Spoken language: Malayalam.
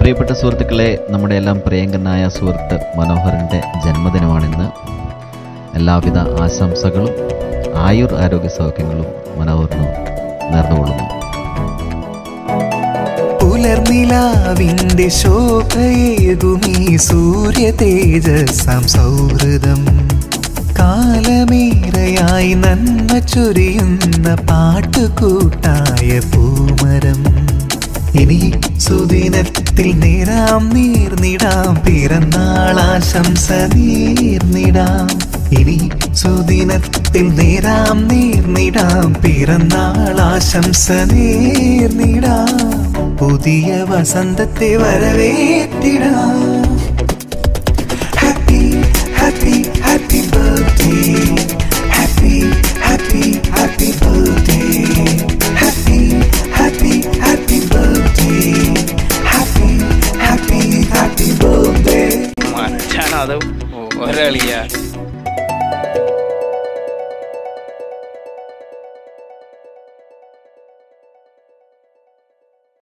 പ്രിയപ്പെട്ട സുഹൃത്തുക്കളെ നമ്മുടെ എല്ലാം പ്രിയങ്കരനായ സുഹൃത്ത് മനോഹരൻ്റെ ജന്മദിനമാണിന്ന് എല്ലാവിധ ആശംസകളും ആയുർ ആരോഗ്യ സൗഖ്യങ്ങളും മനോഹരനും നേർന്നുകൊള്ളുന്നു പുലർനിലാവിന്റെ ശോഭയേകുമീ സൂര്യ തേജസ്സാം സൗഹൃദം കാലമേറെയായി നന്മ ചൊരിയുന്ന പാട്ടുകൂട്ടായ പൂമരം ഇനി സുദിനത്തിൽ നേരാം നീർന്നിടാം പിറന്നാളാശംസ നീർന്നിടാം ഇനി സുദിനത്തിൽ നേരാം നീർന്നിടാം പിറന്നാളാശംസ നീർന്നിടാം പുതിയ വസന്തത്തെ വരവേറ്റിടാം happy happy happy birthday happy happy happy birthday happy happy happy birthday happy happy happy birthday മച്ചാണ് അത് ഒരളിയാ